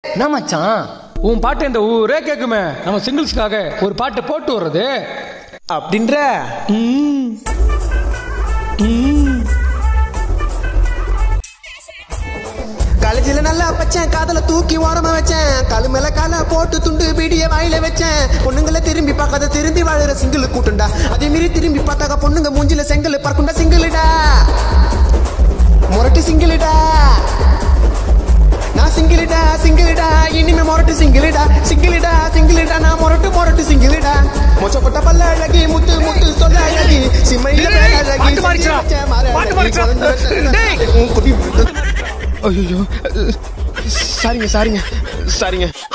என்ன மச்சான் உன் பாட்டு இந்த ஊரே கேக்குமே நம்ம சிங்கிள்ஸ்க்காக ஒரு பாட்டு போட்டு வர்றது அப்படின்ற காலேஜில் நல்லா பச்சேன் காதல தூக்கி ஓரமா வச்சேன் காலு மேல கால போட்டு துண்டு பீடிய வாயில வச்சேன் பொண்ணுங்களை திரும்பி பார்க்காத திரும்பி வாழுற சிங்கிள் கூட்டுண்டா அதே மீறி திரும்பி பார்த்தாக்க பொண்ணுங்க மூஞ்சில செங்கல் பறக்குண்டா சிங்கிளுடா முரட்டு சிங்கிளுடா நான் சிங்கிளிடா சிங்கிளிடா இனிமே மொரட்டு சிங்கிளிடா சிங்கிளிடா சிங்கிளிடா நான் மொரட்டு மொரட்டு சிங்கிளிடா மொச்சப்பட்ட பல்ல அழகி முத்து முத்து சொல்ல அழகி சிம்மையில டேய், மேல அழகி பாட்டு மாறிச்சுடா. செஞ்சு வச்ச மர பாட்டு அழகி, மாறிச்சுடா. குழந்தை வச்ச டேய். உன் குடி- ஐயோ சாரிங்க சாரிங்க சாரிங்க